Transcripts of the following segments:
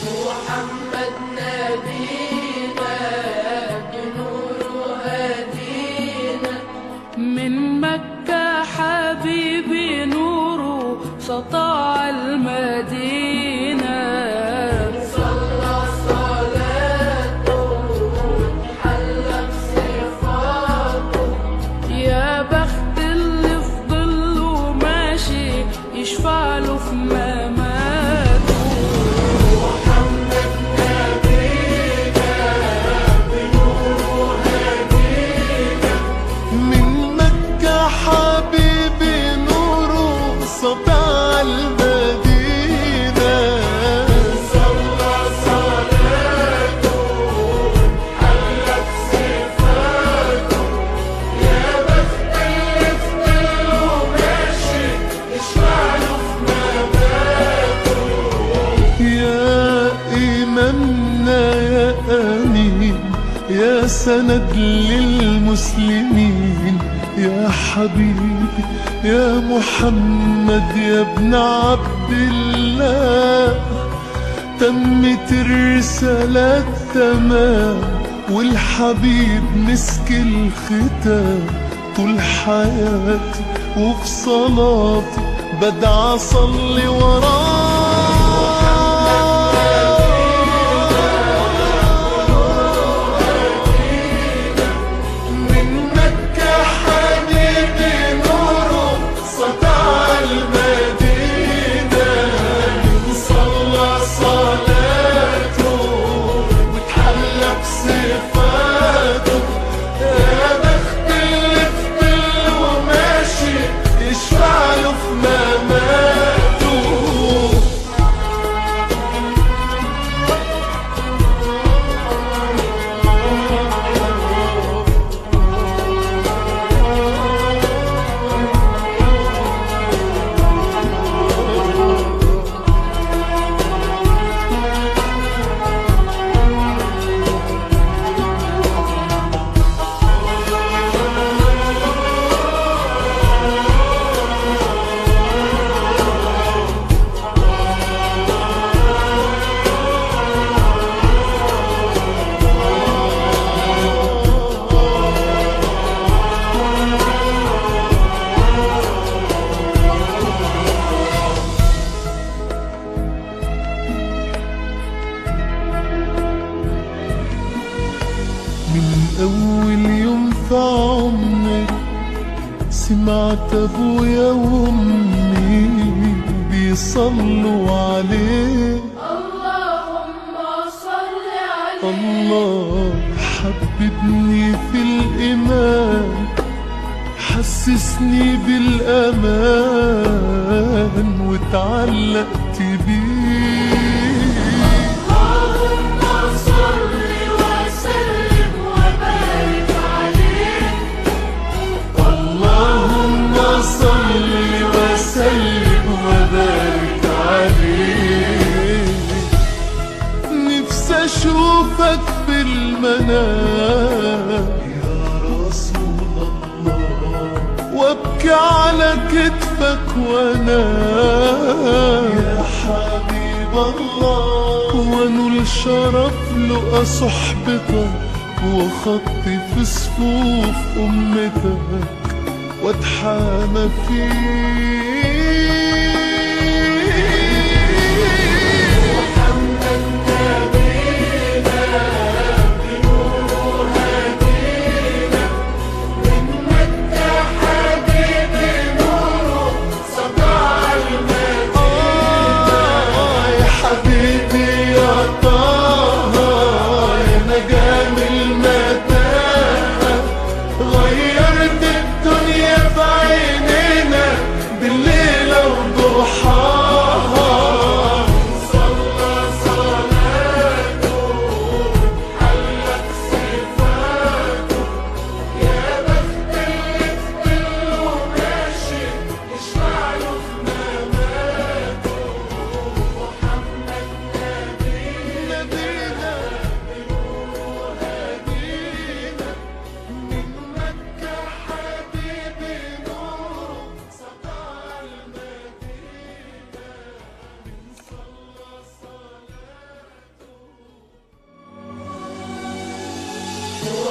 محمد نبينا بنور هدينا من مكة حبيبي نوره سطع المدينة صلى صلاته حلى بصفاته يا بخت اللي في ظله ماشي يشفع له في مماته محمد نبينا بنور هدينا من مكة حبيبي نوره سطع المدينة صلى صلاته حلى بصفاته يا بخت اللي في ظله ماشي يشفع له في مماته يا إمامنا يا أمين يا سند للمسلمين يا حبيبي يا محمد يا ابن عبد الله تمت الرسالة تمام والحبيب مسك الختام طول حياتي وفي صلاتي بدعى أصلي وراه من مكة حبيبي نوره سطع المدينة صلى صلاته وتحلى بصفاته يا بخت اللي في ظله ماشي يشفع له في مماته من أول يوم في عمري سمعت أبويا وأمي بيصلوا عليه اللهم صل عليه الله حببني في الإيمان حسسني بالأمان وتعلقت بيه اللهم صل وسلم وبارك عليه اللهم صل وسلم وبارك عليه نفسي اشوفك في المنام يا رسول الله وابكي على كتفك وانام يا حبيب الله وانول شرف لقى صحبتك وخطي في صفوف امتك واتحامى فيك محمد نبينا بنور هدينا من مكة حبيبي نوره سطع المدينة آه يا حبيبي يا طه يا نجم المتاهة غيرت الدنيا في عينينا بالليل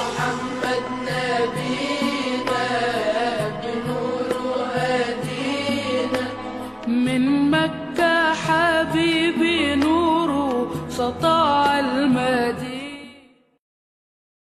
محمد نبينا بنور هدينا من مكة حبيبي نوره سطع